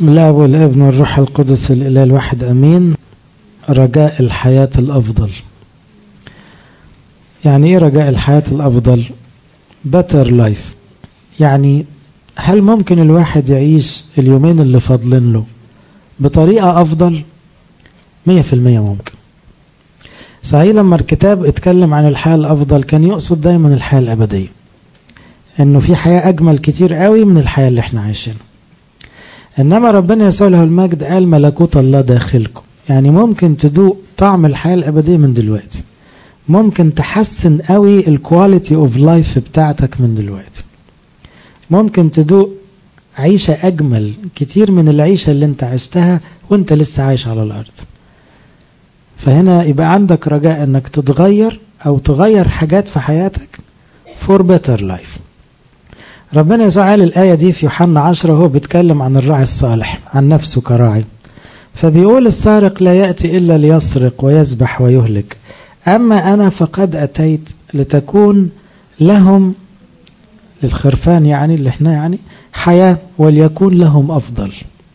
بسم الله والابن والروح القدس الإله الواحد أمين رجاء الحياة الأفضل يعني إيه رجاء الحياة الأفضل better life يعني هل ممكن الواحد يعيش اليومين اللي فاضلين له بطريقة أفضل مية في المية ممكن صحيح لما الكتاب اتكلم عن الحياة الأفضل كان يقصد دايما الحياة الأبدية انه في حياة اجمل كتير قوي من الحياة اللي احنا عايشينها انما ربنا يسوع له المجد قال ملكوت الله داخلكم يعني ممكن تدوق طعم الحياة الابدية من دلوقتي ممكن تحسن قوي الكواليتي اوف لايف بتاعتك من دلوقتي ممكن تدوق عيشة اجمل كتير من العيشة اللي انت عشتها وانت لسه عايش على الارض فهنا يبقى عندك رجاء انك تتغير او تغير حاجات في حياتك for better life ربنا يسوع قال الآية دي في يوحنا عشرة وهو بيتكلم عن الراعي الصالح عن نفسه كراعي فبيقول السارق لا يأتي إلا ليسرق ويذبح ويهلك أما أنا فقد أتيت لتكون لهم للخرفان يعني اللي احنا يعني حياة وليكون لهم أفضل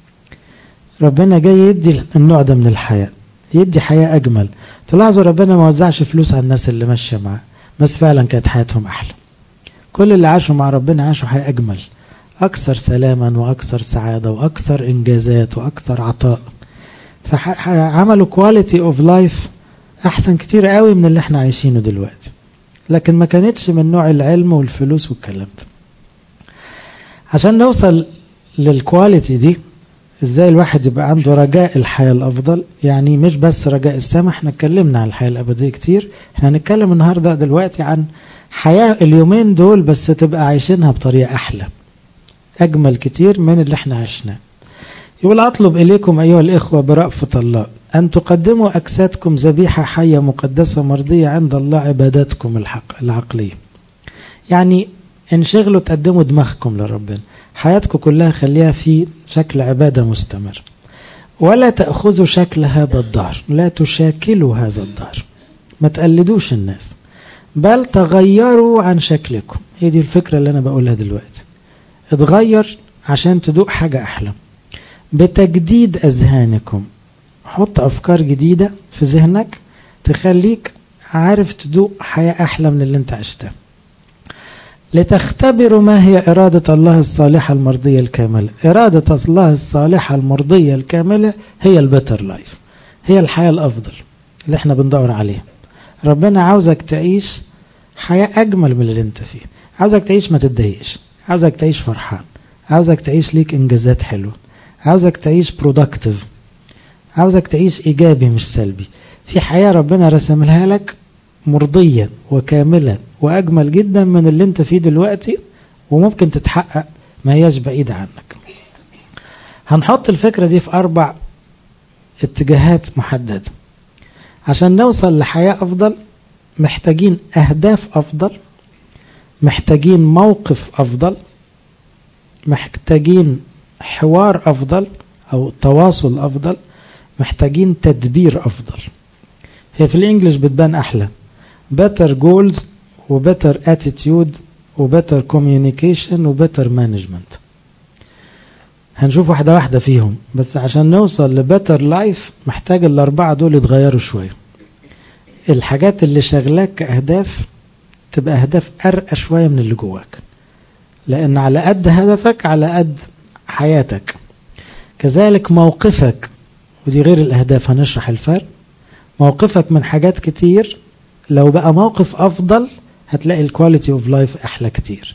ربنا جاي يدي النوع ده من الحياة يدي حياة أجمل تلاحظوا ربنا ما وزعش فلوس على الناس اللي ماشية معاه بس فعلا كانت حياتهم أحلى كل اللي عاشوا مع ربنا عاشوا حياة أجمل أكثر سلاما وأكثر سعادة وأكثر إنجازات وأكثر عطاء فعملوا كواليتي أوف لايف أحسن كتير قوي من اللي احنا عايشينه دلوقتي لكن ما كانتش من نوع العلم والفلوس والكلام ده عشان نوصل للكواليتي دي ازاي الواحد يبقى عنده رجاء الحياة الأفضل يعني مش بس رجاء السماء احنا اتكلمنا عن الحياة الأبدية كتير احنا هنتكلم النهاردة دلوقتي عن حياة اليومين دول بس تبقى عايشينها بطريقة أحلى أجمل كتير من اللي احنا عشناه يقول أطلب إليكم أيها الإخوة برأفة الله أن تقدموا أجسادكم ذبيحة حية مقدسة مرضية عند الله عباداتكم الحق العقلية يعني انشغلوا تقدموا دماغكم لربنا حياتكم كلها خليها في شكل عبادة مستمر ولا تأخذوا شكل هذا الدهر لا تشاكلوا هذا الدهر ما تقلدوش الناس بل تغيروا عن شكلكم هي دي الفكرة اللي أنا بقولها دلوقتي اتغير عشان تدوق حاجة أحلى بتجديد أذهانكم حط أفكار جديدة في ذهنك تخليك عارف تدوق حياة أحلى من اللي انت عشتها لتختبروا ما هي إرادة الله الصالحة المرضية الكاملة إرادة الله الصالحة المرضية الكاملة هي البتر لايف هي الحياة الأفضل اللي احنا بندور عليها ربنا عاوزك تعيش حياة أجمل من اللي انت فيه عاوزك تعيش ما تتضايقش عاوزك تعيش فرحان عاوزك تعيش ليك إنجازات حلوة عاوزك تعيش برودكتيف عاوزك تعيش إيجابي مش سلبي في حياة ربنا رسمها لك مرضية وكاملة وأجمل جدا من اللي انت فيه دلوقتي وممكن تتحقق ما هياش بعيدة عنك هنحط الفكرة دي في أربع اتجاهات محددة عشان نوصل لحياة أفضل محتاجين أهداف أفضل محتاجين موقف أفضل محتاجين حوار أفضل أو تواصل أفضل محتاجين تدبير أفضل هي في الإنجليش بتبان أحلى better goals و better attitude و better communication و better management هنشوف واحدة واحدة فيهم بس عشان نوصل لبتر لايف محتاج الأربعة دول يتغيروا شوية الحاجات اللي شغلاك كأهداف تبقى أهداف أرقى شوية من اللي جواك لأن على قد هدفك على قد حياتك كذلك موقفك ودي غير الأهداف هنشرح الفرق موقفك من حاجات كتير لو بقى موقف أفضل هتلاقي الكواليتي اوف لايف أحلى كتير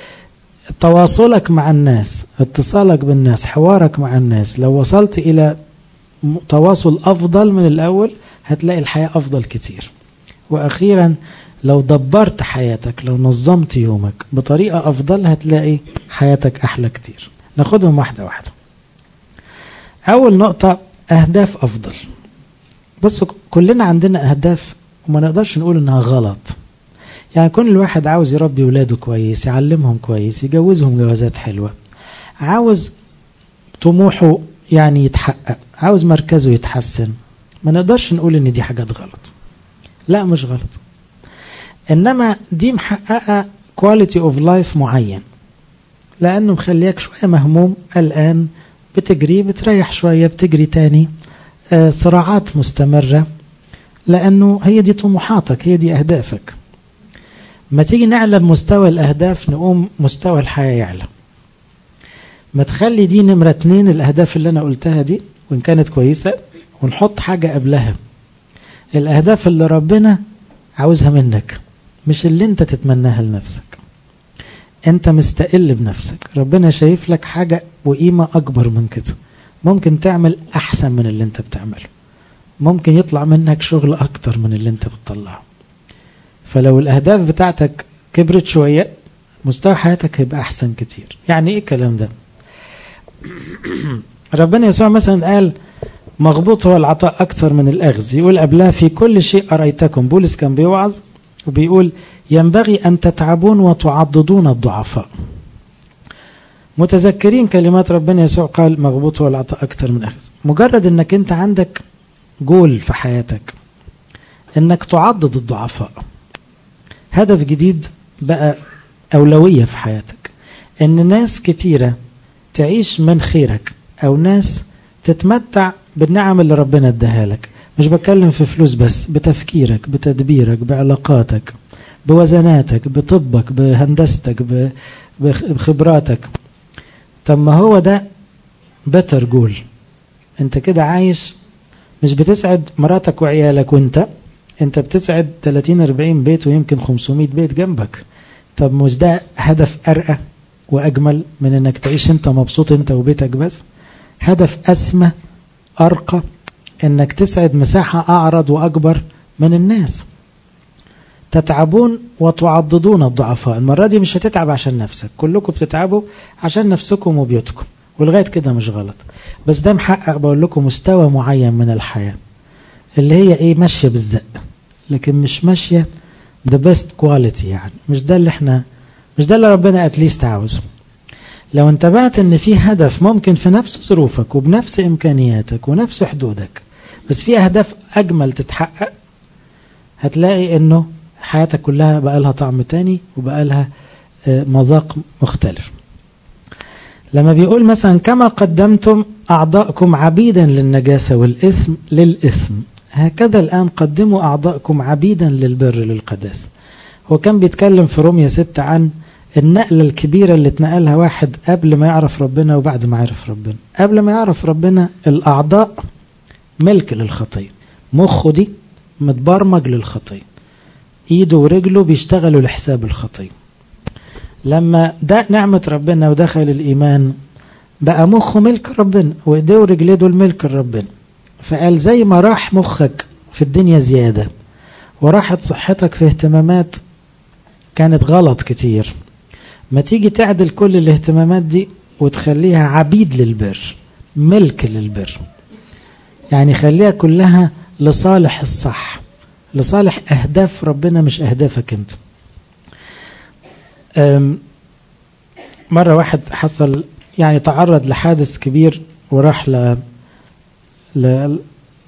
تواصلك مع الناس اتصالك بالناس حوارك مع الناس لو وصلت إلى تواصل أفضل من الأول هتلاقي الحياة أفضل كتير وأخيرا لو دبرت حياتك لو نظمت يومك بطريقة أفضل هتلاقي حياتك أحلى كتير ناخدهم واحدة واحدة أول نقطة أهداف أفضل بصوا كلنا عندنا أهداف وما نقدرش نقول إنها غلط يعني كل الواحد عاوز يربي ولاده كويس يعلمهم كويس يجوزهم جوازات حلوة عاوز طموحه يعني يتحقق عاوز مركزه يتحسن ما نقدرش نقول ان دي حاجات غلط لا مش غلط انما دي محققة كواليتي اوف لايف معين لانه مخليك شوية مهموم قلقان بتجري بتريح شوية بتجري تاني آه صراعات مستمرة لأنه هي دي طموحاتك هي دي أهدافك ما تيجي نعلى بمستوى الأهداف نقوم مستوى الحياة يعلى ما تخلي دي نمرة اتنين الأهداف اللي أنا قلتها دي وإن كانت كويسة ونحط حاجة قبلها الأهداف اللي ربنا عاوزها منك مش اللي انت تتمناها لنفسك انت مستقل بنفسك ربنا شايف لك حاجة وقيمة أكبر من كده ممكن تعمل أحسن من اللي انت بتعمله ممكن يطلع منك شغل أكتر من اللي انت بتطلعه فلو الأهداف بتاعتك كبرت شوية مستوى حياتك هيبقى أحسن كتير يعني إيه الكلام ده ربنا يسوع مثلا قال مغبوط هو العطاء أكثر من الأخذ يقول قبلها في كل شيء أريتكم بولس كان بيوعظ وبيقول ينبغي أن تتعبون وتعضدون الضعفاء متذكرين كلمات ربنا يسوع قال مغبوط هو العطاء أكثر من أخذ مجرد أنك أنت عندك جول في حياتك أنك تعضد الضعفاء هدف جديد بقى أولوية في حياتك أن ناس كتيرة تعيش من خيرك أو ناس تتمتع بالنعم اللي ربنا اداها لك مش بتكلم في فلوس بس بتفكيرك بتدبيرك بعلاقاتك بوزناتك بطبك بهندستك بخبراتك طب ما هو ده بتر جول انت كده عايش مش بتسعد مراتك وعيالك وانت انت بتسعد 30 40 بيت ويمكن 500 بيت جنبك طب مش ده هدف ارقى واجمل من انك تعيش انت مبسوط انت وبيتك بس هدف اسمى ارقى انك تسعد مساحة اعرض واكبر من الناس تتعبون وتعضدون الضعفاء المرة دي مش هتتعب عشان نفسك كلكم بتتعبوا عشان نفسكم وبيوتكم ولغاية كده مش غلط بس ده محقق بقول لكم مستوى معين من الحياة اللي هي ايه ماشية بالزق لكن مش ماشية the best quality يعني مش ده اللي احنا مش ده اللي ربنا اتليست عاوزه لو انتبهت ان في هدف ممكن في نفس ظروفك وبنفس امكانياتك ونفس حدودك بس في اهداف اجمل تتحقق هتلاقي انه حياتك كلها بقى لها طعم تاني وبقى لها مذاق مختلف لما بيقول مثلا كما قدمتم أعضاءكم عبيدا للنجاسة والإثم للإثم هكذا الآن قدموا أعضاءكم عبيدا للبر للقداسة هو كان بيتكلم في رومية ستة عن النقلة الكبيرة اللي اتنقلها واحد قبل ما يعرف ربنا وبعد ما يعرف ربنا قبل ما يعرف ربنا الأعضاء ملك للخطية مخه دي متبرمج للخطية ايده ورجله بيشتغلوا لحساب الخطية لما ده نعمة ربنا ودخل الإيمان بقى مخه ملك ربنا وإيديه ورجليه دول ملك ربنا فقال زي ما راح مخك في الدنيا زيادة وراحت صحتك في اهتمامات كانت غلط كتير ما تيجي تعدل كل الاهتمامات دي وتخليها عبيد للبر ملك للبر يعني خليها كلها لصالح الصح لصالح أهداف ربنا مش أهدافك أنت مرة واحد حصل يعني تعرض لحادث كبير وراح ل, ل...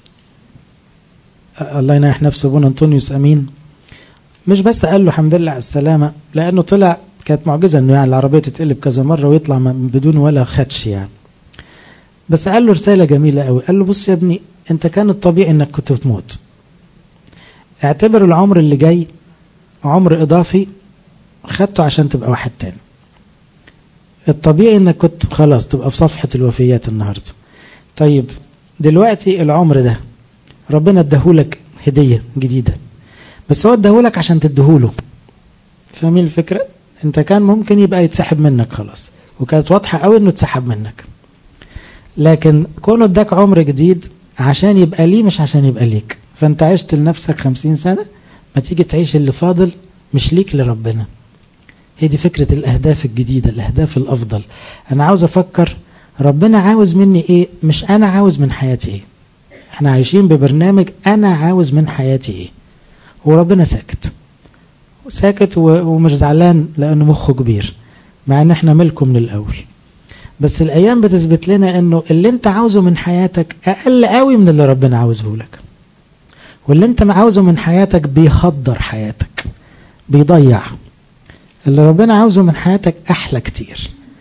الله يناح نفسه ابونا انطونيوس امين مش بس قال له الحمد لله على السلامة لأنه طلع كانت معجزة انه يعني العربية تتقلب كذا مرة ويطلع بدون ولا خدش يعني بس قال له رسالة جميلة قوي قال له بص يا ابني انت كان الطبيعي انك كنت تموت اعتبر العمر اللي جاي عمر اضافي خدته عشان تبقى واحد تاني الطبيعي انك كنت خلاص تبقى في صفحة الوفيات النهاردة طيب دلوقتي العمر ده ربنا اداهولك هدية جديدة بس هو اداهولك عشان تديهوله فاهمين الفكرة انت كان ممكن يبقى يتسحب منك خلاص وكانت واضحة قوي انه اتسحب منك لكن كونه اداك عمر جديد عشان يبقى ليه مش عشان يبقى ليك فانت عشت لنفسك خمسين سنة ما تيجي تعيش اللي فاضل مش ليك لربنا هي دي فكرة الأهداف الجديدة الأهداف الأفضل أنا عاوز أفكر ربنا عاوز مني إيه مش أنا عاوز من حياتي إيه احنا عايشين ببرنامج أنا عاوز من حياتي إيه وربنا ساكت ساكت ومش زعلان لأنه مخه كبير مع أن احنا ملكه من الأول بس الأيام بتثبت لنا أنه اللي أنت عاوزه من حياتك أقل قوي من اللي ربنا عاوزه لك واللي أنت عاوزه من حياتك بيهدر حياتك بيضيع اللي ربنا عاوزه من حياتك أحلى كتير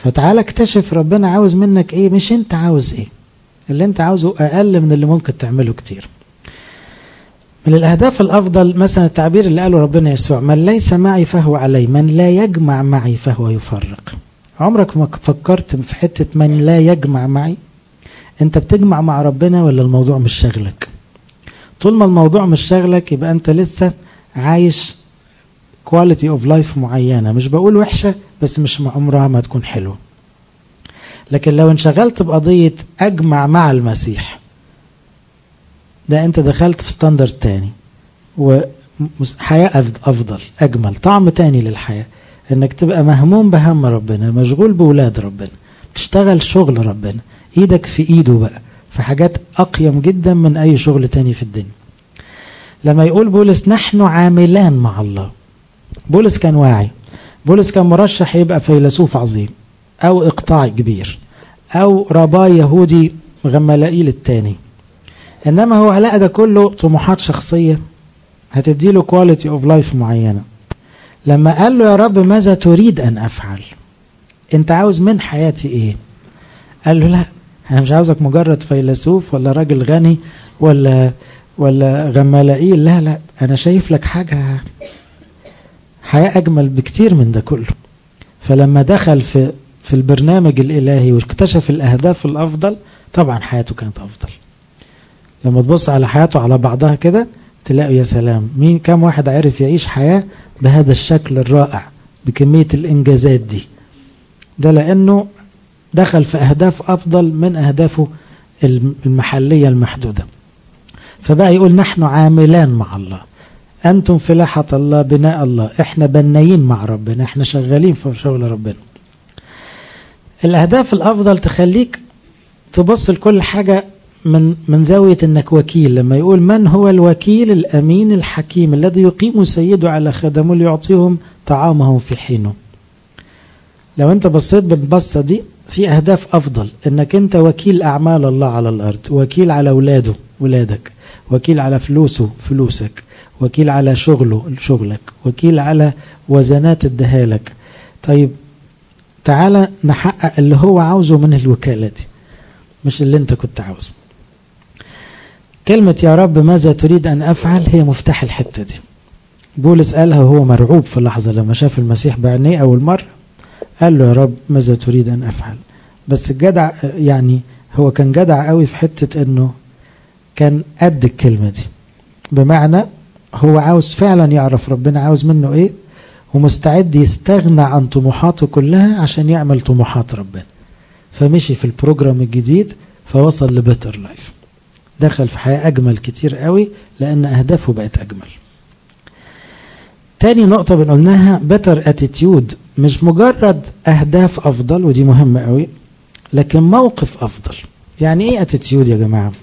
فتعالى اكتشف ربنا عاوز منك ايه مش انت عاوز ايه اللي انت عاوزه اقل من اللي ممكن تعمله كتير من الأهداف الأفضل مثلا التعبير اللي قاله ربنا يسوع من ليس معي فهو علي من لا يجمع معي فهو يفرق عمرك ما فكرت في حتة من لا يجمع معي انت بتجمع مع ربنا ولا الموضوع مش شغلك طول ما الموضوع مش شغلك يبقى انت لسه عايش كواليتي اوف لايف معينة مش بقول وحشة بس مش عمرها ما تكون حلوة لكن لو انشغلت بقضية اجمع مع المسيح ده انت دخلت في ستاندرد تاني وحياة افضل اجمل طعم تاني للحياة انك تبقى مهموم بهم ربنا مشغول بولاد ربنا تشتغل شغل ربنا ايدك في ايده بقى في حاجات اقيم جدا من اي شغل تاني في الدنيا لما يقول بولس نحن عاملان مع الله بولس كان واعي بولس كان مرشح يبقى فيلسوف عظيم او اقطاع كبير او رباي يهودي غملائيل التاني انما هو لقى ده كله طموحات شخصيه هتديله كواليتي اوف لايف معينه لما قال له يا رب ماذا تريد ان افعل انت عاوز من حياتي ايه قال له لا انا مش عاوزك مجرد فيلسوف ولا راجل غني ولا ولا غمالائيل لا لا انا شايف لك حاجه حياه اجمل بكتير من ده كله فلما دخل في في البرنامج الالهي واكتشف الاهداف الافضل طبعا حياته كانت افضل لما تبص على حياته على بعضها كده تلاقي يا سلام مين كم واحد عرف يعيش حياة بهذا الشكل الرائع بكمية الإنجازات دي ده لأنه دخل في أهداف أفضل من أهدافه المحلية المحدودة فبقى يقول نحن عاملان مع الله أنتم فلاحة الله بناء الله إحنا بنايين مع ربنا إحنا شغالين في شغل ربنا الأهداف الأفضل تخليك تبص لكل حاجة من من زاوية انك وكيل لما يقول من هو الوكيل الامين الحكيم الذي يقيم سيده على خدمه ليعطيهم طعامهم في حينه لو انت بصيت بالبصة دي في اهداف افضل انك انت وكيل اعمال الله على الارض وكيل على اولاده ولادك وكيل على فلوسه فلوسك وكيل على شغله شغلك وكيل على وزنات ادهالك طيب تعالى نحقق اللي هو عاوزه من الوكالة دي مش اللي انت كنت عاوزه كلمة يا رب ماذا تريد أن أفعل هي مفتاح الحتة دي بولس قالها وهو مرعوب في لحظة لما شاف المسيح بعينيه أول مرة قال له يا رب ماذا تريد أن أفعل بس الجدع يعني هو كان جدع قوي في حتة أنه كان قد الكلمة دي بمعنى هو عاوز فعلا يعرف ربنا عاوز منه ايه ومستعد يستغنى عن طموحاته كلها عشان يعمل طموحات ربنا فمشي في البروجرام الجديد فوصل لبيتر لايف دخل في حياة أجمل كتير قوي لأن أهدافه بقت أجمل تاني نقطة بنقولناها بيتر اتيتيود مش مجرد أهداف أفضل ودي مهمة قوي لكن موقف أفضل يعني إيه اتيتيود يا جماعة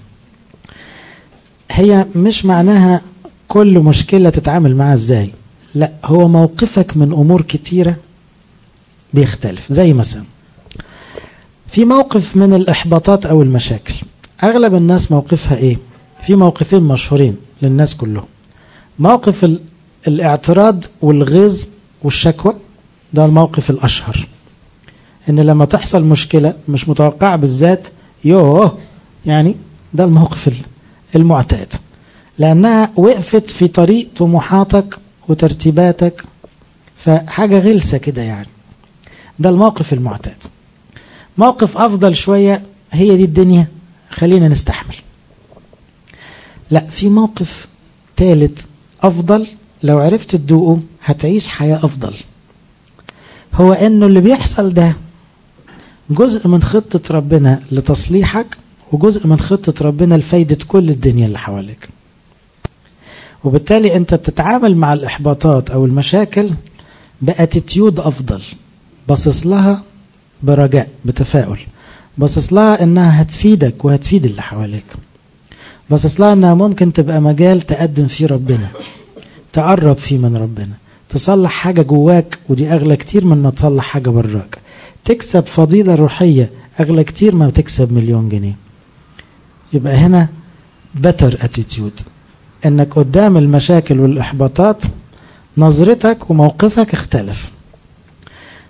هي مش معناها كل مشكلة تتعامل معها ازاي لا هو موقفك من أمور كتيرة بيختلف زي مثلا في موقف من الإحباطات أو المشاكل أغلب الناس موقفها إيه في موقفين مشهورين للناس كلهم موقف ال... الاعتراض والغيظ والشكوى ده الموقف الأشهر إن لما تحصل مشكلة مش متوقعة بالذات يوه يعني ده الموقف المعتاد لأنها وقفت في طريق طموحاتك وترتيباتك فحاجة غلسة كده يعني ده الموقف المعتاد موقف أفضل شوية هي دي الدنيا خلينا نستحمل لا في موقف ثالث أفضل لو عرفت تدوقه هتعيش حياة أفضل هو أنه اللي بيحصل ده جزء من خطة ربنا لتصليحك وجزء من خطة ربنا لفايدة كل الدنيا اللي حواليك وبالتالي انت بتتعامل مع الاحباطات او المشاكل باتيتيود افضل باصص لها برجاء بتفاؤل باصص لها انها هتفيدك وهتفيد اللي حواليك باصص لها انها ممكن تبقى مجال تقدم فيه ربنا تقرب فيه من ربنا تصلح حاجة جواك ودي أغلى كتير من ما تصلح حاجة براك تكسب فضيلة روحية أغلى كتير ما تكسب مليون جنيه يبقى هنا better attitude انك قدام المشاكل والاحباطات نظرتك وموقفك اختلف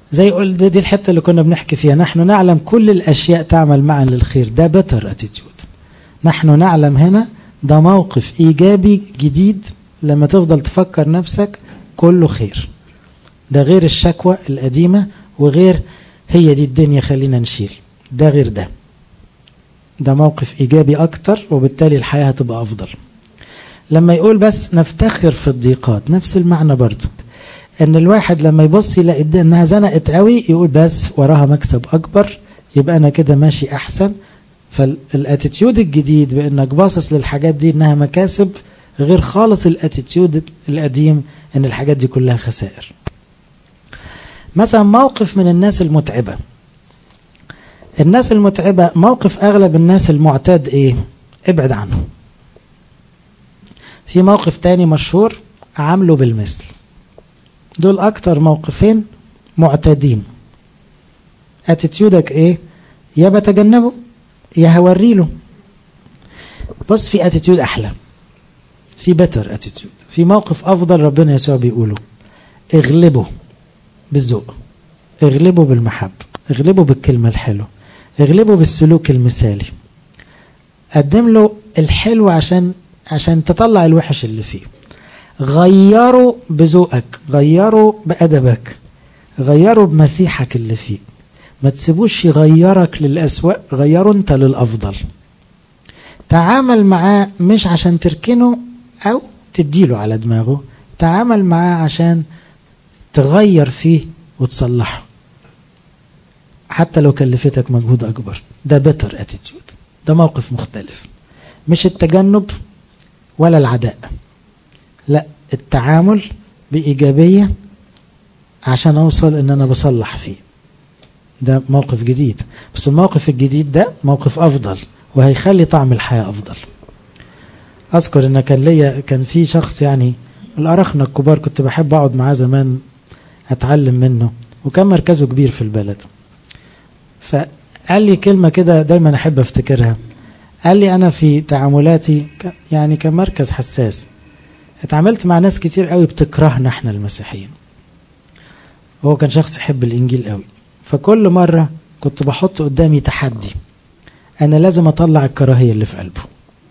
زي يقول دي, دي الحتة اللي كنا بنحكي فيها نحن نعلم كل الأشياء تعمل معا للخير ده بتر اتيتيود نحن نعلم هنا ده موقف إيجابي جديد لما تفضل تفكر نفسك كله خير ده غير الشكوى القديمة وغير هي دي الدنيا خلينا نشيل ده غير ده ده موقف إيجابي أكتر وبالتالي الحياة هتبقى أفضل لما يقول بس نفتخر في الضيقات نفس المعنى برضه ان الواحد لما يبص يلاقي انها زنقت قوي يقول بس وراها مكسب اكبر يبقى انا كده ماشي احسن فالاتيتيود الجديد بانك باصص للحاجات دي انها مكاسب غير خالص الاتيتيود القديم ان الحاجات دي كلها خسائر مثلا موقف من الناس المتعبة الناس المتعبة موقف اغلب الناس المعتاد ايه ابعد عنه في موقف تاني مشهور عامله بالمثل دول اكتر موقفين معتادين اتيتيودك ايه يا بتجنبه يا هوري له بص في اتيتيود احلى في بتر اتيتيود في موقف افضل ربنا يسوع بيقوله اغلبه بالذوق اغلبه بالمحبة اغلبه بالكلمة الحلوة اغلبه بالسلوك المثالي قدم له الحلو عشان عشان تطلع الوحش اللي فيه غيره بذوقك غيره بأدبك غيره بمسيحك اللي فيه ما تسيبوش يغيرك للأسوأ غيره انت للأفضل تعامل معاه مش عشان تركنه أو تديله على دماغه تعامل معاه عشان تغير فيه وتصلحه حتى لو كلفتك مجهود أكبر ده بيتر اتيتيود ده موقف مختلف مش التجنب ولا العداء لا التعامل بإيجابية عشان أوصل إن أنا بصلح فيه ده موقف جديد بس الموقف الجديد ده موقف أفضل وهيخلي طعم الحياة أفضل أذكر إن كان ليا كان في شخص يعني الأرخنة الكبار كنت بحب أقعد معاه زمان أتعلم منه وكان مركزه كبير في البلد فقال لي كلمة كده دايما أحب أفتكرها قال لي أنا في تعاملاتي يعني كمركز حساس اتعاملت مع ناس كتير قوي بتكرهنا احنا المسيحيين هو كان شخص يحب الإنجيل قوي فكل مرة كنت بحط قدامي تحدي أنا لازم أطلع الكراهية اللي في قلبه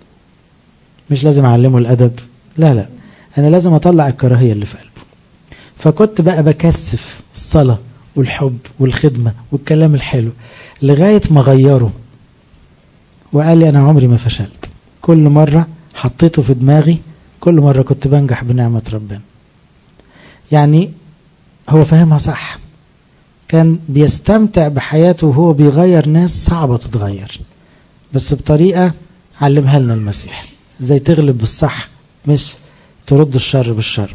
مش لازم أعلمه الأدب لا لا أنا لازم أطلع الكراهية اللي في قلبه فكنت بقى بكثف الصلاة والحب والخدمة والكلام الحلو لغاية ما غيره وقال لي أنا عمري ما فشلت كل مرة حطيته في دماغي كل مرة كنت بنجح بنعمة ربنا يعني هو فاهمها صح كان بيستمتع بحياته وهو بيغير ناس صعبة تتغير بس بطريقة علمها لنا المسيح ازاي تغلب بالصح مش ترد الشر بالشر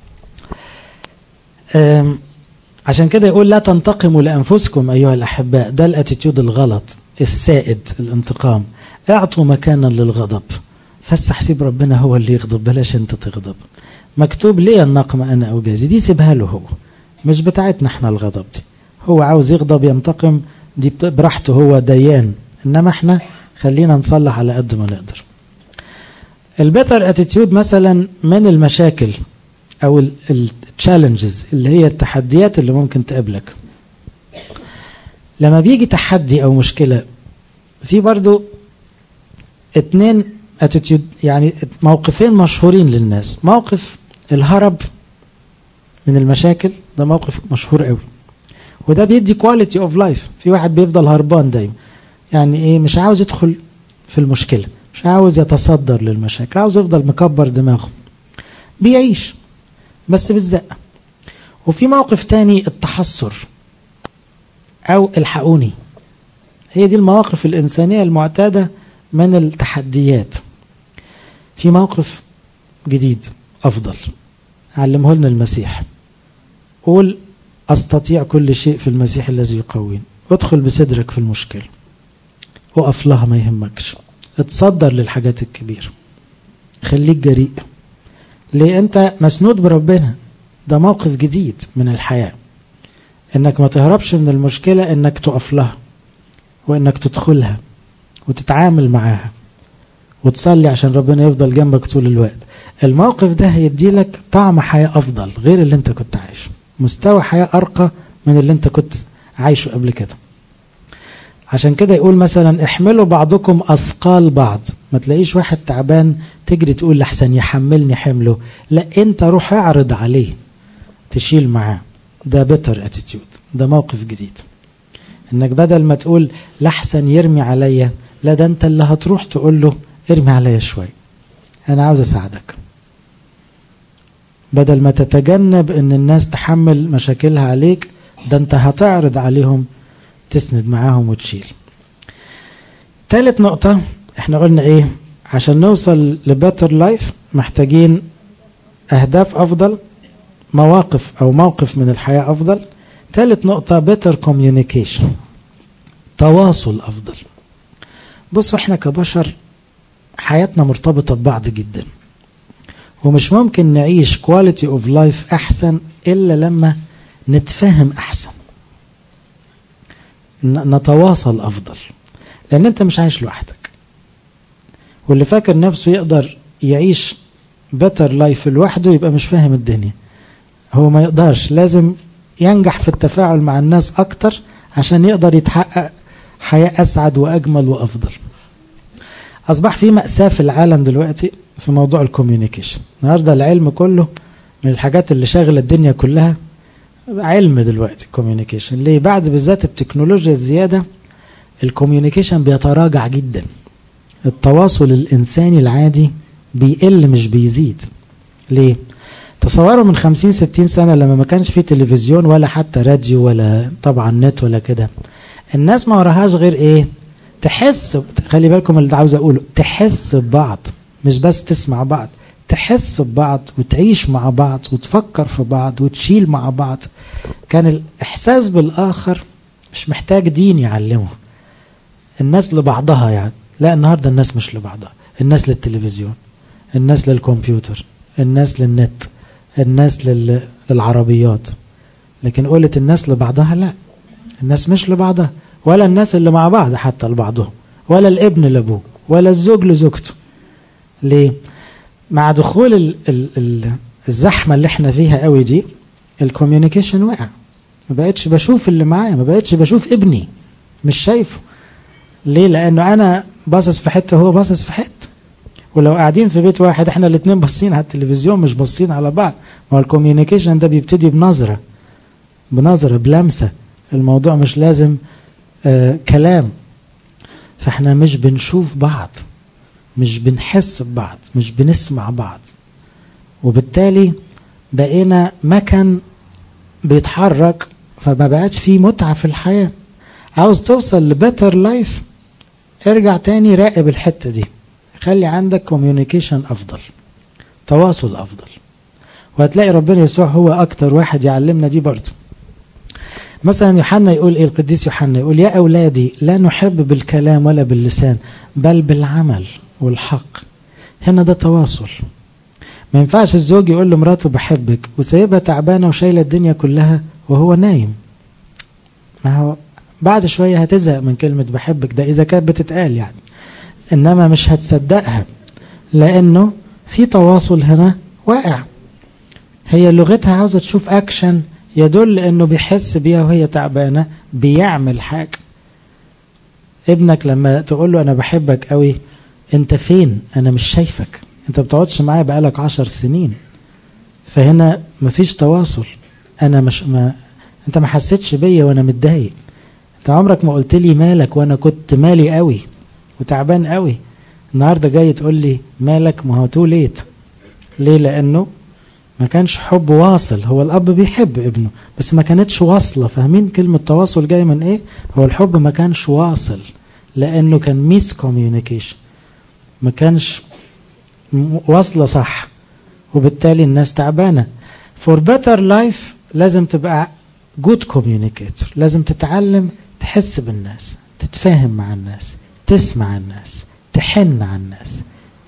عشان كده يقول لا تنتقموا لأنفسكم أيها الأحباء ده الاتيتيود الغلط السائد الانتقام اعطوا مكانا للغضب فسح سيب ربنا هو اللي يغضب بلاش انت تغضب مكتوب ليه النقم انا اوجازي دي سيبها له هو مش بتاعتنا احنا الغضب دي هو عاوز يغضب ينتقم دي براحته هو ديان انما احنا خلينا نصلح على قد ما نقدر البيتر اتيتيود مثلا من المشاكل او التشالنجز اللي هي التحديات اللي ممكن تقابلك لما بيجي تحدي او مشكله في برضو اتنين اتيتيود يعني موقفين مشهورين للناس موقف الهرب من المشاكل ده موقف مشهور قوي وده بيدي كواليتي اوف لايف في واحد بيفضل هربان دايما يعني ايه مش عاوز يدخل في المشكله مش عاوز يتصدر للمشاكل عاوز يفضل مكبر دماغه بيعيش بس بالزقه وفي موقف تاني التحسر او الحقوني هي دي المواقف الانسانيه المعتاده من التحديات في موقف جديد افضل علمه لنا المسيح قول استطيع كل شيء في المسيح الذي يقويني ادخل بصدرك في المشكله وقف لها ما يهمكش اتصدر للحاجات الكبيره خليك جريء ليه انت مسنود بربنا ده موقف جديد من الحياه انك ما تهربش من المشكله انك تقف لها وانك تدخلها وتتعامل معاها وتصلي عشان ربنا يفضل جنبك طول الوقت الموقف ده هيدي لك طعم حياة أفضل غير اللي انت كنت عايشه مستوى حياة أرقى من اللي انت كنت عايشه قبل كده عشان كده يقول مثلا احملوا بعضكم اثقال بعض ما تلاقيش واحد تعبان تجري تقول لحسن يحملني حمله لا انت روح اعرض عليه تشيل معاه ده بيتر اتيتيود ده موقف جديد انك بدل ما تقول لحسن يرمي عليا لا ده انت اللي هتروح تقول له ارمي عليا شويه انا عاوز اساعدك بدل ما تتجنب ان الناس تحمل مشاكلها عليك ده انت هتعرض عليهم تسند معاهم وتشيل ثالث نقطة احنا قلنا ايه عشان نوصل لباتر لايف محتاجين اهداف افضل مواقف او موقف من الحياة افضل ثالث نقطة better communication تواصل افضل بصوا احنا كبشر حياتنا مرتبطة ببعض جدا ومش ممكن نعيش quality of life احسن الا لما نتفاهم احسن نتواصل افضل لان انت مش عايش لوحدك واللي فاكر نفسه يقدر يعيش بيتر لايف لوحده يبقى مش فاهم الدنيا هو ما يقدرش لازم ينجح في التفاعل مع الناس اكتر عشان يقدر يتحقق حياة اسعد واجمل وافضل اصبح في مأساة في العالم دلوقتي في موضوع الكوميونيكيشن النهارده العلم كله من الحاجات اللي شاغله الدنيا كلها علم دلوقتي كوميونيكيشن ليه بعد بالذات التكنولوجيا الزياده الكوميونيكيشن بيتراجع جدا التواصل الانساني العادي بيقل مش بيزيد ليه تصوروا من 50 60 سنه لما ما كانش في تلفزيون ولا حتى راديو ولا طبعا نت ولا كده الناس ما وراهاش غير ايه تحس خلي بالكم اللي عاوز اقوله تحس ببعض مش بس تسمع بعض تحس ببعض وتعيش مع بعض وتفكر في بعض وتشيل مع بعض كان الإحساس بالآخر مش محتاج دين يعلمه الناس لبعضها يعني لا النهاردة الناس مش لبعضها الناس للتلفزيون الناس للكمبيوتر الناس للنت الناس لل... للعربيات لكن قلت الناس لبعضها لا الناس مش لبعضها ولا الناس اللي مع بعض حتى لبعضهم ولا الابن لابوه ولا الزوج لزوجته ليه مع دخول ال ال ال الزحمه اللي احنا فيها قوي دي الكوميونيكيشن وقع ما بقتش بشوف اللي معايا ما بقتش بشوف ابني مش شايفه ليه لانه انا باصص في حته وهو باصص في حته ولو قاعدين في بيت واحد احنا الاثنين باصين على التلفزيون مش باصين على بعض ما هو الكوميونيكيشن ده بيبتدي بنظره بنظره بلمسه الموضوع مش لازم آه كلام فاحنا مش بنشوف بعض مش بنحس ببعض مش بنسمع بعض وبالتالي بقينا مكن بيتحرك فما بقاش فيه متعة في الحياة عاوز توصل لبتر لايف ارجع تاني راقب الحتة دي خلي عندك كوميونيكيشن أفضل تواصل أفضل وهتلاقي ربنا يسوع هو أكتر واحد يعلمنا دي برضه مثلا يوحنا يقول ايه القديس يوحنا يقول يا اولادي لا نحب بالكلام ولا باللسان بل بالعمل والحق هنا ده تواصل ما ينفعش الزوج يقول لمراته بحبك وسايبها تعبانه وشايله الدنيا كلها وهو نايم ما هو بعد شويه هتزهق من كلمه بحبك ده اذا كانت بتتقال يعني انما مش هتصدقها لانه في تواصل هنا واقع هي لغتها عاوزه تشوف اكشن يدل انه بيحس بيها وهي تعبانه بيعمل حاجه ابنك لما تقول له انا بحبك قوي انت فين انا مش شايفك انت بتقعدش معايا بقالك عشر سنين فهنا مفيش تواصل انا مش ما انت ما حسيتش بيا وانا متضايق انت عمرك ما قلت لي مالك وانا كنت مالي قوي وتعبان قوي النهارده جاي تقول لي مالك ما هو تو ليت ليه لانه ما كانش حب واصل هو الاب بيحب ابنه بس ما كانتش واصله فاهمين كلمه تواصل جايه من ايه هو الحب ما كانش واصل لانه كان ميس كوميونيكيشن ما كانش واصله صح وبالتالي الناس تعبانه فور بيتر لايف لازم تبقى جود كوميونيكيتور لازم تتعلم تحس بالناس تتفاهم مع الناس تسمع الناس تحن على الناس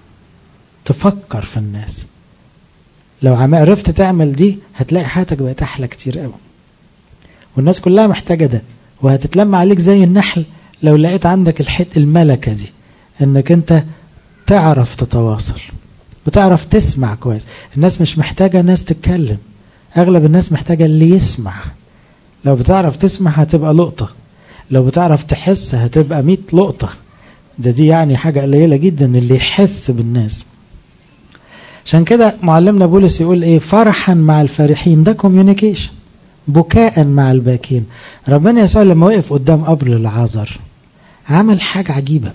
تفكر في الناس لو عرفت تعمل دي هتلاقي حياتك بقت احلى كتير قوي والناس كلها محتاجه ده وهتتلم عليك زي النحل لو لقيت عندك الحت الملكه دي انك انت تعرف تتواصل بتعرف تسمع كويس الناس مش محتاجه ناس تتكلم اغلب الناس محتاجه اللي يسمع لو بتعرف تسمع هتبقى لقطة لو بتعرف تحس هتبقى 100 لقطة ده دي يعني حاجة قليلة جدا اللي يحس بالناس عشان كده معلمنا بولس يقول ايه فرحا مع الفرحين ده كوميونيكيشن بكاء مع الباكين ربنا يسوع لما وقف قدام قبر العازر عمل حاجة عجيبة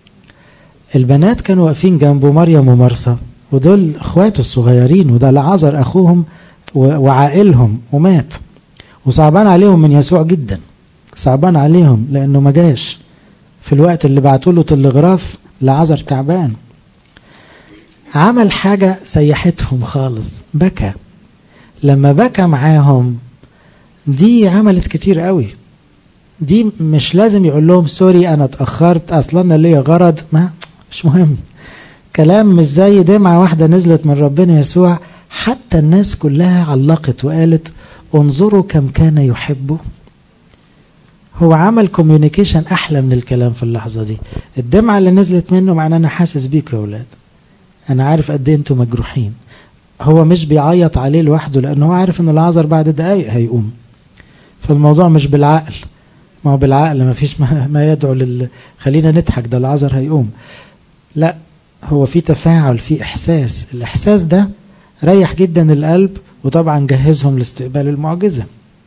البنات كانوا واقفين جنبه مريم ومرسى ودول اخواته الصغيرين وده العازر اخوهم وعائلهم ومات وصعبان عليهم من يسوع جدا صعبان عليهم لانه ما جاش في الوقت اللي بعتوا له تلغراف لعذر تعبان عمل حاجة سيحتهم خالص بكى لما بكى معاهم دي عملت كتير قوي دي مش لازم يقول لهم سوري انا اتاخرت اصلا انا ليا غرض ما مش مهم كلام مش زي دمعه واحده نزلت من ربنا يسوع حتى الناس كلها علقت وقالت انظروا كم كان يحبه هو عمل كوميونيكيشن احلى من الكلام في اللحظه دي الدمعه اللي نزلت منه معناه انا حاسس بيكم يا اولاد انا عارف قد ايه انتم مجروحين هو مش بيعيط عليه لوحده لانه هو عارف ان العذر بعد دقايق هيقوم فالموضوع مش بالعقل ما هو بالعقل ما فيش ما, ما يدعو لل خلينا نضحك ده العذر هيقوم لا هو في تفاعل في احساس الاحساس ده ريح جدا القلب وطبعا جهزهم لاستقبال المعجزه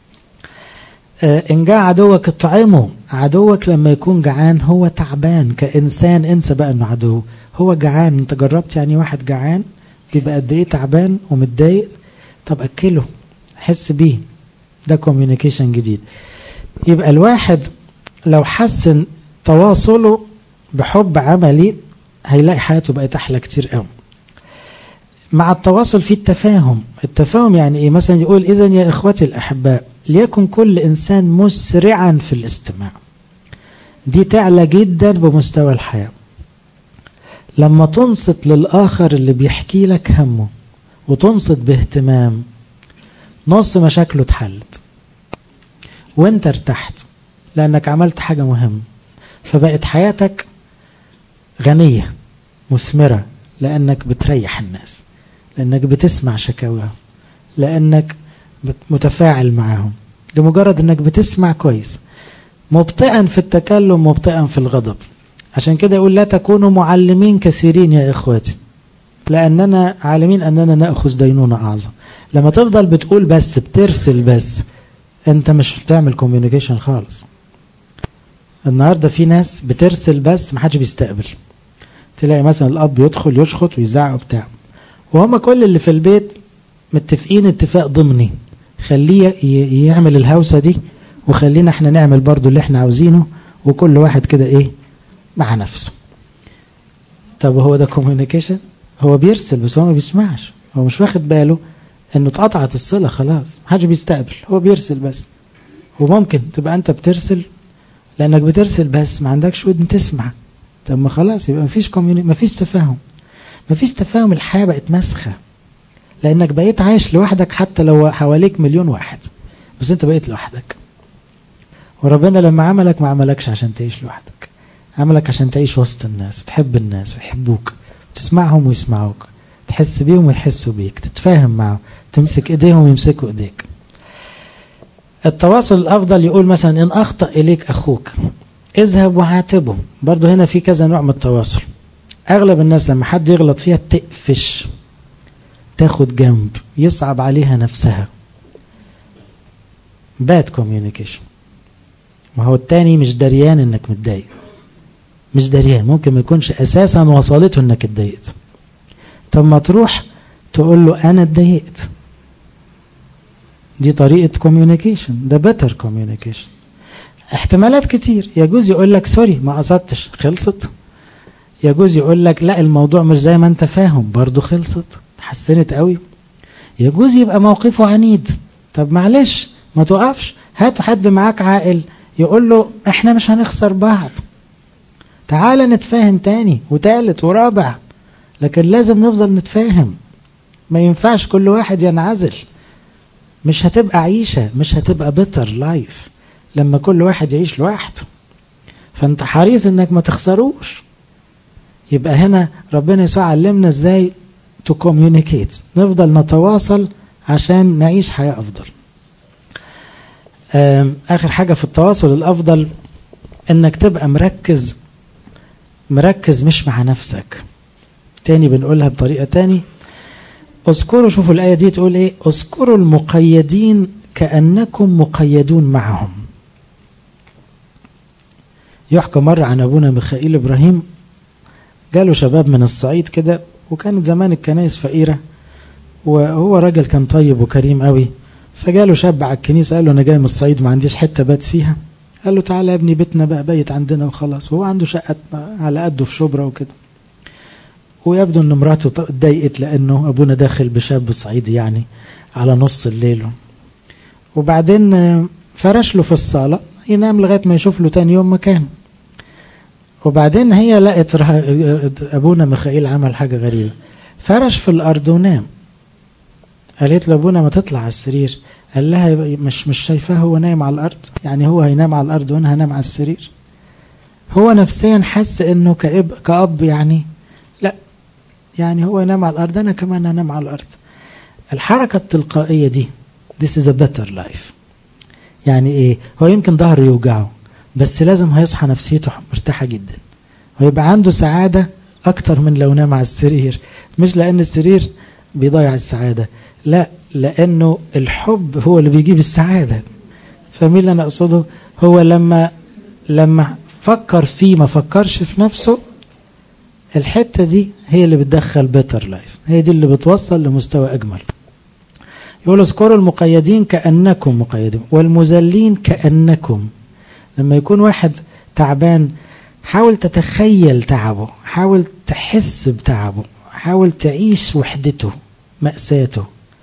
آه ان جاء عدوك اطعمه عدوك لما يكون جعان هو تعبان كانسان انسى بقى انه عدو هو جعان انت جربت يعني واحد جعان بيبقى قد ايه تعبان ومتضايق طب اكله حس بيه ده كوميونيكيشن جديد يبقى الواحد لو حسن تواصله بحب عملي هيلاقي حياته بقت احلى كتير قوي مع التواصل في التفاهم التفاهم يعني ايه مثلا يقول اذا يا اخوتي الاحباء ليكن كل انسان مسرعا في الاستماع دي تعلى جدا بمستوى الحياه لما تنصت للاخر اللي بيحكي لك همه وتنصت باهتمام نص مشاكله اتحلت وانت ارتحت لانك عملت حاجه مهمه فبقت حياتك غنيه مثمره لانك بتريح الناس لانك بتسمع شكاواهم لانك متفاعل معاهم لمجرد انك بتسمع كويس مبطئا في التكلم مبطئا في الغضب عشان كده يقول لا تكونوا معلمين كثيرين يا اخواتي لاننا عالمين اننا ناخذ دينونه اعظم لما تفضل بتقول بس بترسل بس انت مش بتعمل كوميونيكيشن خالص النهارده في ناس بترسل بس محدش بيستقبل تلاقي مثلا الاب يدخل يشخط ويزعق وبتاع وهم كل اللي في البيت متفقين اتفاق ضمني خليه يعمل الهوسه دي وخلينا احنا نعمل برضو اللي احنا عاوزينه وكل واحد كده ايه مع نفسه طب هو ده كوميونيكيشن هو بيرسل بس هو ما بيسمعش هو مش واخد باله انه اتقطعت الصله خلاص محدش بيستقبل هو بيرسل بس وممكن تبقى انت بترسل لانك بترسل بس ما عندكش ودن تسمع طب ما خلاص يبقى مفيش كوميوني مفيش تفاهم مفيش تفاهم الحياه بقت مسخه لانك بقيت عايش لوحدك حتى لو حواليك مليون واحد بس انت بقيت لوحدك وربنا لما عملك ما عملكش عشان تعيش لوحدك عملك عشان تعيش وسط الناس وتحب الناس ويحبوك وتسمعهم ويسمعوك تحس بيهم ويحسوا بيك تتفاهم معهم تمسك ايديهم ويمسكوا ايديك التواصل الافضل يقول مثلا ان اخطا اليك اخوك اذهب وعاتبه برضه هنا في كذا نوع من التواصل اغلب الناس لما حد يغلط فيها تقفش تاخد جنب يصعب عليها نفسها باد كوميونيكيشن ما هو التاني مش دريان انك متضايق مش دريان ممكن ما يكونش اساسا وصلته انك اتضايقت طب ما تروح تقول له انا اتضايقت دي طريقه كوميونيكيشن ده بيتر كوميونيكيشن احتمالات كتير يجوز يقول لك سوري ما قصدتش خلصت يجوز يقول لك لا الموضوع مش زي ما انت فاهم برضه خلصت اتحسنت قوي يجوز يبقى موقفه عنيد طب معلش ما توقفش هات حد معاك عاقل يقول له احنا مش هنخسر بعض تعال نتفاهم تاني وتالت ورابع لكن لازم نفضل نتفاهم ما ينفعش كل واحد ينعزل مش هتبقى عيشة مش هتبقى بيتر لايف لما كل واحد يعيش لوحده فانت حريص انك ما تخسروش يبقى هنا ربنا يسوع علمنا ازاي تو كوميونيكيت نفضل نتواصل عشان نعيش حياة افضل آخر حاجة في التواصل الأفضل إنك تبقى مركز مركز مش مع نفسك تاني بنقولها بطريقة تاني اذكروا شوفوا الآية دي تقول إيه اذكروا المقيدين كأنكم مقيدون معهم يحكى مرة عن أبونا ميخائيل إبراهيم جاله شباب من الصعيد كده وكانت زمان الكنائس فقيرة وهو راجل كان طيب وكريم قوي فجاله شاب على الكنيسة قال له أنا جاي من الصعيد ما عنديش حتة بات فيها قال له تعالى يا ابني بيتنا بقى بيت عندنا وخلاص وهو عنده شقة على قده في شبرا وكده ويبدو ان مراته اتضايقت لانه ابونا داخل بشاب صعيدي يعني على نص الليل وبعدين فرش له في الصالة ينام لغاية ما يشوف له تاني يوم مكان وبعدين هي لقت ابونا ميخائيل عمل حاجة غريبة فرش في الارض ونام قالت له ابونا ما تطلع على السرير قال لها مش مش شايفاه هو نايم على الارض يعني هو هينام على الارض وانا هنام على السرير هو نفسيا حس انه كأب كأب يعني لا يعني هو ينام على الارض انا كمان هنام على الارض الحركة التلقائية دي this is a better life يعني ايه هو يمكن ظهره يوجعه بس لازم هيصحى نفسيته مرتاحة جدا ويبقى عنده سعادة أكتر من لو نام على السرير مش لأن السرير بيضيع السعادة لا لأنه الحب هو اللي بيجيب السعادة فمين اللي أنا أقصده هو لما لما فكر فيه ما فكرش في نفسه الحتة دي هي اللي بتدخل بيتر لايف هي دي اللي بتوصل لمستوى أجمل يقول اذكروا المقيدين كأنكم مقيدون والمذلين كأنكم لما يكون واحد تعبان حاول تتخيل تعبه حاول تحس بتعبه حاول تعيش وحدته مأساته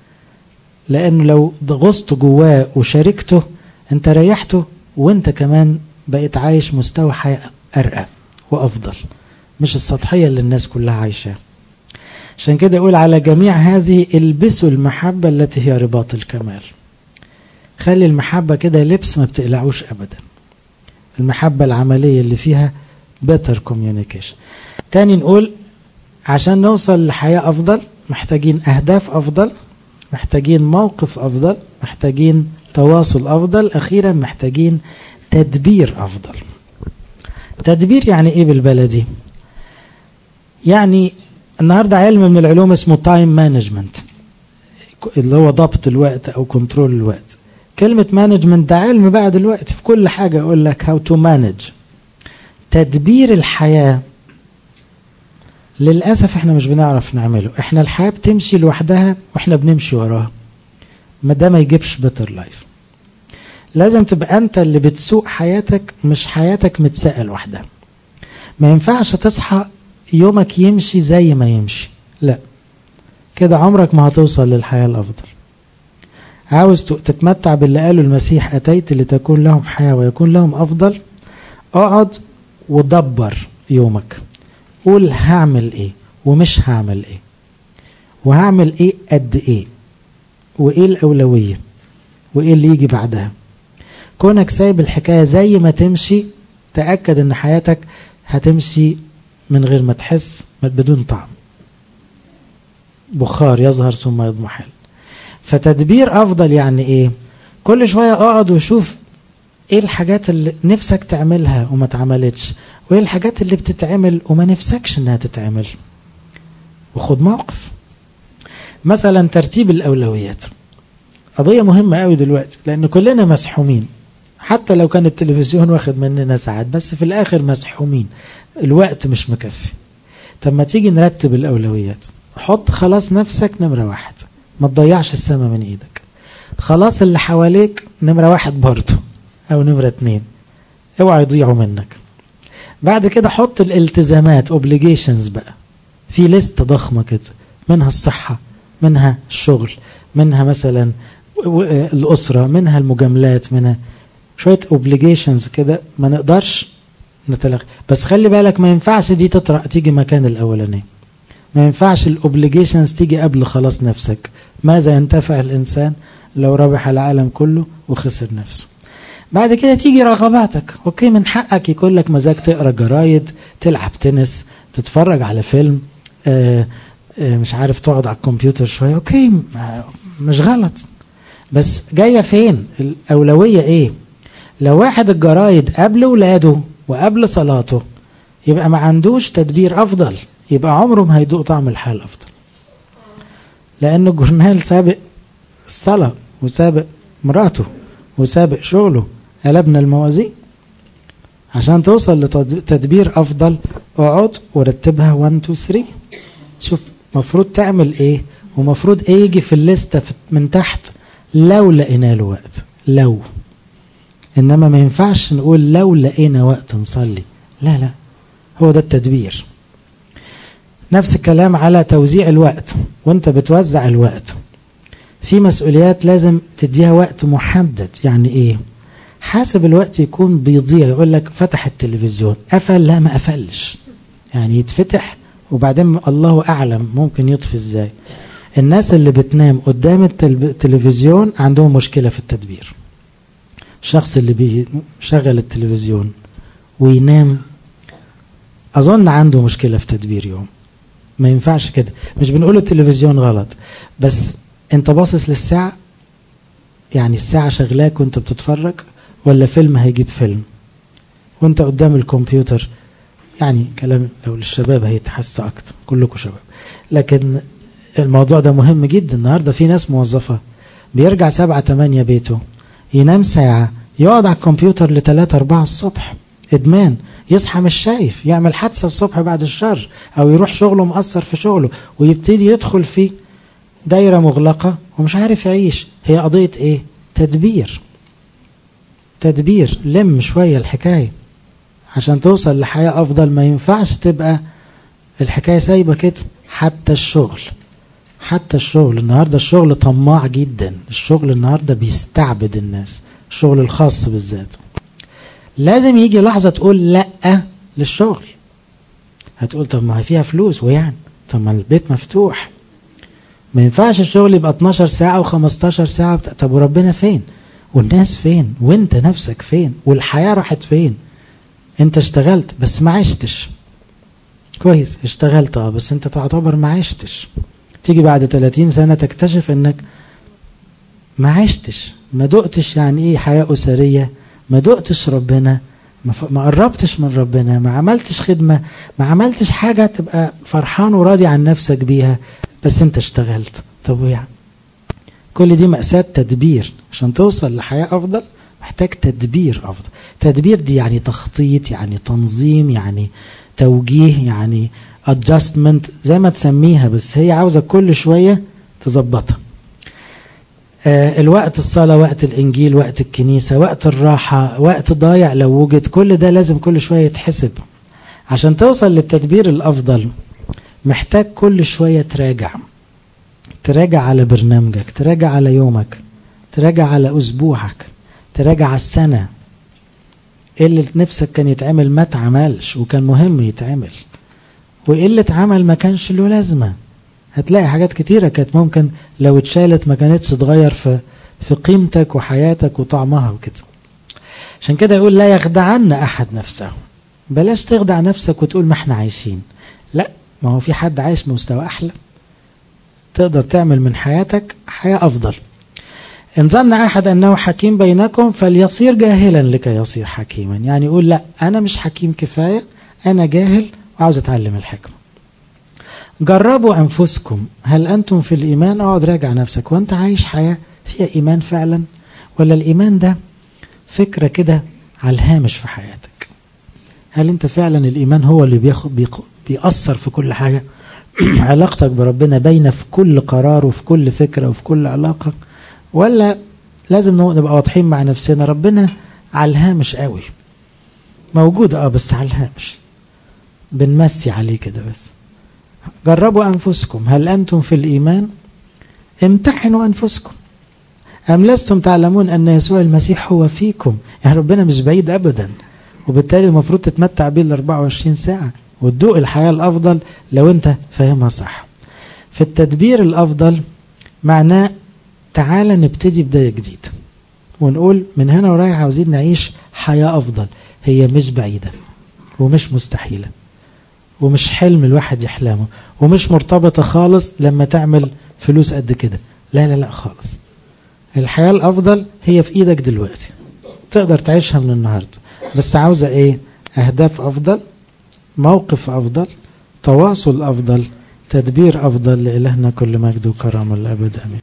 لأنه لو غصت جواه وشاركته انت ريحته وانت كمان بقيت عايش مستوى حياة أرقى وأفضل مش السطحية اللي الناس كلها عايشاها عشان كده يقول على جميع هذه البسوا المحبة التي هي رباط الكمال خلي المحبة كده لبس ما بتقلعوش أبدا المحبة العملية اللي فيها better communication تاني نقول عشان نوصل لحياة أفضل محتاجين أهداف أفضل محتاجين موقف أفضل محتاجين تواصل أفضل أخيرا محتاجين تدبير أفضل تدبير يعني إيه بالبلدي يعني النهاردة علم من العلوم اسمه تايم مانجمنت اللي هو ضبط الوقت أو كنترول الوقت كلمة مانجمنت ده علم بقى دلوقتي في كل حاجة يقول لك هاو تو مانج تدبير الحياة للأسف احنا مش بنعرف نعمله احنا الحياة بتمشي لوحدها واحنا بنمشي وراها ما ده ما يجيبش بيتر لايف لازم تبقى انت اللي بتسوق حياتك مش حياتك متساقة لوحدها ما ينفعش تصحى يومك يمشي زي ما يمشي لا كده عمرك ما هتوصل للحياة الأفضل عاوز تتمتع باللي قاله المسيح أتيت لتكون لهم حياة ويكون لهم أفضل اقعد ودبر يومك قول هعمل ايه ومش هعمل ايه وهعمل ايه قد ايه وايه الأولوية وايه اللي يجي بعدها كونك سايب الحكاية زي ما تمشي تأكد ان حياتك هتمشي من غير ما تحس بدون طعم بخار يظهر ثم يضمحل فتدبير افضل يعني ايه كل شوية اقعد وشوف ايه الحاجات اللي نفسك تعملها وما اتعملتش وايه الحاجات اللي بتتعمل وما نفسكش انها تتعمل وخد موقف مثلا ترتيب الاولويات قضية مهمة قوي دلوقتي لان كلنا مسحومين حتى لو كان التلفزيون واخد مننا ساعات بس في الاخر مسحومين الوقت مش مكفي طب ما تيجي نرتب الاولويات حط خلاص نفسك نمرة واحد ما تضيعش السما من ايدك خلاص اللي حواليك نمرة واحد برضه او نمرة اتنين اوعى يضيعوا منك بعد كده حط الالتزامات اوبليجيشنز بقى في لستة ضخمة كده منها الصحة منها الشغل منها مثلا الأسرة منها المجاملات منها شوية اوبليجيشنز كده ما نقدرش نتلغي بس خلي بالك ما ينفعش دي تطرق تيجي مكان الأولانية ما ينفعش الاوبليجيشنز تيجي قبل خلاص نفسك ماذا ينتفع الإنسان لو ربح العالم كله وخسر نفسه بعد كده تيجي رغباتك اوكي من حقك يكون لك مزاج تقرا جرايد تلعب تنس تتفرج على فيلم آآ آآ مش عارف تقعد على الكمبيوتر شويه اوكي مش غلط بس جاية فين الأولوية إيه لو واحد الجرايد قبل ولاده وقبل صلاته يبقى ما عندوش تدبير أفضل يبقى عمره ما هيدوق طعم الحال أفضل لأن الجورنال سابق الصلاة وسابق مراته وسابق شغله قلبنا الموازين عشان توصل لتدبير أفضل اقعد ورتبها 1 2 3 شوف مفروض تعمل ايه ومفروض ايه يجي في الليسته من تحت لو لقينا له وقت لو انما ما ينفعش نقول لو لقينا وقت نصلي لا لا هو ده التدبير نفس الكلام على توزيع الوقت وانت بتوزع الوقت في مسؤوليات لازم تديها وقت محدد يعني ايه حاسب الوقت يكون بيضيع يقول لك فتح التلفزيون قفل لا ما قفلش يعني يتفتح وبعدين الله اعلم ممكن يطفي ازاي الناس اللي بتنام قدام التلفزيون عندهم مشكله في التدبير الشخص اللي بيشغل التلفزيون وينام اظن عنده مشكله في تدبير يوم ما ينفعش كده مش بنقول التلفزيون غلط بس انت باصص للساعه يعني الساعه شغلاك وانت بتتفرج ولا فيلم هيجيب فيلم وانت قدام الكمبيوتر يعني كلام لو للشباب هيتحس اكتر كلكم شباب لكن الموضوع ده مهم جدا النهارده في ناس موظفه بيرجع سبعة تمانية بيته ينام ساعة يقعد على الكمبيوتر لتلاتة أربعة الصبح إدمان يصحى مش شايف يعمل حادثة الصبح بعد الشر أو يروح شغله مأثر في شغله ويبتدي يدخل في دايرة مغلقة ومش عارف يعيش هي قضية إيه؟ تدبير تدبير لم شوية الحكاية عشان توصل لحياة أفضل ما ينفعش تبقى الحكاية سايبة كده حتى الشغل حتى الشغل النهاردة الشغل طماع جدا الشغل النهاردة بيستعبد الناس الشغل الخاص بالذات لازم يجي لحظة تقول لأ للشغل هتقول طب ما هي فيها فلوس ويعني طب ما البيت مفتوح ما ينفعش الشغل يبقى 12 ساعة و15 ساعة طب وربنا فين والناس فين وانت نفسك فين والحياة راحت فين انت اشتغلت بس ما عشتش كويس اشتغلت اه بس انت تعتبر ما عشتش تيجي بعد 30 سنة تكتشف انك ما عشتش ما دقتش يعني ايه حياة أسرية ما دقتش ربنا ما قربتش من ربنا ما عملتش خدمة ما عملتش حاجة تبقى فرحان وراضي عن نفسك بيها بس انت اشتغلت طب ويعني كل دي مأساة تدبير عشان توصل لحياة أفضل محتاج تدبير أفضل تدبير دي يعني تخطيط يعني تنظيم يعني توجيه يعني adjustment زي ما تسميها بس هي عاوزة كل شوية تظبطها آه الوقت الصلاة وقت الإنجيل وقت الكنيسة وقت الراحة وقت ضايع لو وجد كل ده لازم كل شوية يتحسب عشان توصل للتدبير الأفضل محتاج كل شوية تراجع تراجع على برنامجك تراجع على يومك تراجع على أسبوعك تراجع على السنة ايه اللي نفسك كان يتعمل ما اتعملش وكان مهم يتعمل وايه اللي اتعمل ما كانش له لازمه هتلاقي حاجات كتيره كانت ممكن لو اتشالت ما كانتش تغير في في قيمتك وحياتك وطعمها وكده عشان كده يقول لا يخدعن احد نفسه بلاش تخدع نفسك وتقول ما احنا عايشين لا ما هو في حد عايش بمستوى احلى تقدر تعمل من حياتك حياه افضل إن ظن أحد أنه حكيم بينكم فليصير جاهلا لكي يصير حكيما يعني يقول لا أنا مش حكيم كفاية أنا جاهل وعاوز أتعلم الحكمة جربوا أنفسكم هل أنتم في الإيمان اقعد راجع نفسك وأنت عايش حياة فيها إيمان فعلا ولا الإيمان ده فكرة كده على الهامش في حياتك هل أنت فعلا الإيمان هو اللي بياخد بيأثر في كل حاجة علاقتك بربنا باينة في كل قرار وفي كل فكرة وفي كل علاقة ولا لازم نبقى واضحين مع نفسنا ربنا على الهامش قوي موجود اه بس على الهامش بنمسي عليه كده بس جربوا انفسكم هل انتم في الايمان امتحنوا انفسكم ام لستم تعلمون ان يسوع المسيح هو فيكم يعني ربنا مش بعيد ابدا وبالتالي المفروض تتمتع بيه ال 24 ساعه وتدوق الحياه الافضل لو انت فاهمها صح في التدبير الافضل معناه تعالى نبتدي بداية جديدة ونقول من هنا ورايح عاوزين نعيش حياة أفضل هي مش بعيدة ومش مستحيلة ومش حلم الواحد يحلمه ومش مرتبطة خالص لما تعمل فلوس قد كده لا لا لا خالص الحياة الأفضل هي في إيدك دلوقتي تقدر تعيشها من النهاردة بس عاوزة إيه أهداف أفضل موقف أفضل تواصل أفضل تدبير أفضل لإلهنا كل مجد وكرم الأبد أمين